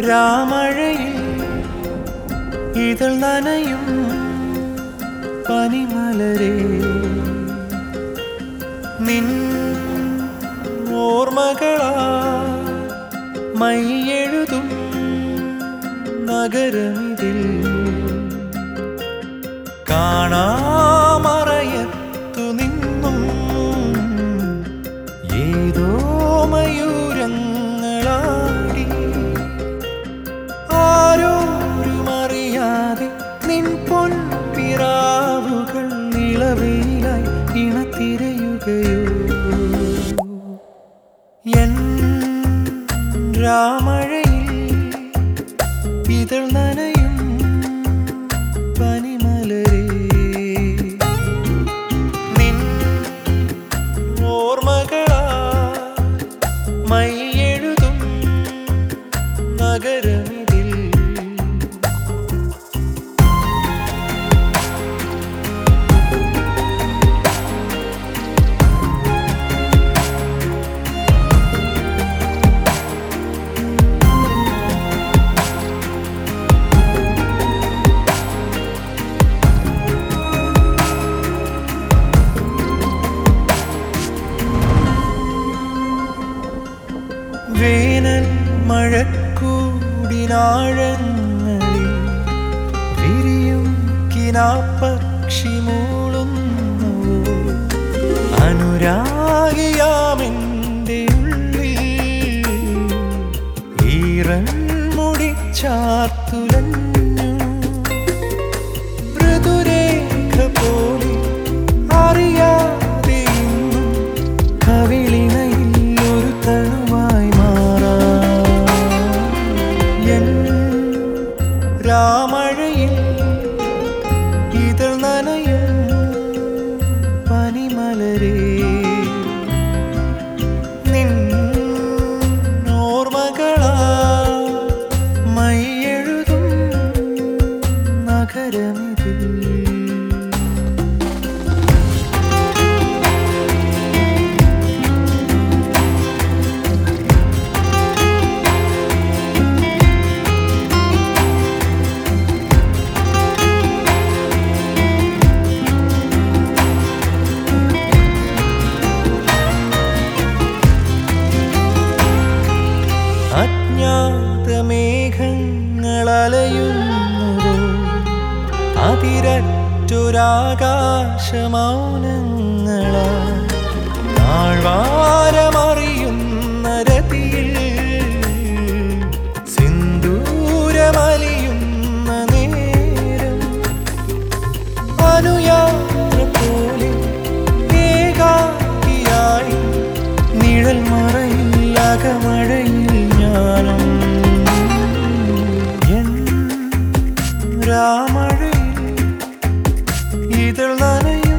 രാമഴയിൽ ഇതൾ നനയും പനിമലരെ നിൻ ഓർമ്മകളാ മൈയെഴുതും നഗരമിതിൽ കാണാമറയത്തു നിന്നും ഏതോ മയൂരങ്ങളാടി ആരോരുമറിയാതെ നിൻ പൊൻപിറാവുകൾ നിളവയിലായി ഇണത്തിരയുകയോ എൻ രാമഴയിൽ ഇതൾ നനയും പനിമലരേ നിൻ ഓർമ്മകളാ മൈയെഴുതും നഗരമിതിൽ വേനൽ മഴക്കൂടിനാഴങ്ങളിൽ വിരിയും കിനാപ്പക്ഷി മൂളുന്നു അനുരാഗിയാമെൻ്റെ ഉള്ളിൽ ഈറൻ മുടിച്ചാർത്തുലഞ്ഞു മൃദുരേഖ പോലെ അറിയാതെ ഇന്നും കവിളിണയിൽ ഒരു തണുവായി മാറാം എൻ രാമഴയിൽ ഇതൾ നനയും പനിമലരേ നിൻ ഓർമ്മകളാ മൈയെഴുതും നഗരമിതിൽ അജ്ഞാതമേഘങ്ങളലയുന്നതോ അതിരറ്റൊരാകാശമൗനങ്ങളാ താഴ്വാരമറിയുന്ന രതിയിൽ സിന്ദൂരമലിയുന്ന നേരം അനുയാത്ര പോലെ ഏകാകിയായി നിഴൽ മറയിൽ അകമഴയിൽ ഞാനും എൻ രാമഴയിൽ ഇതൾ നനയും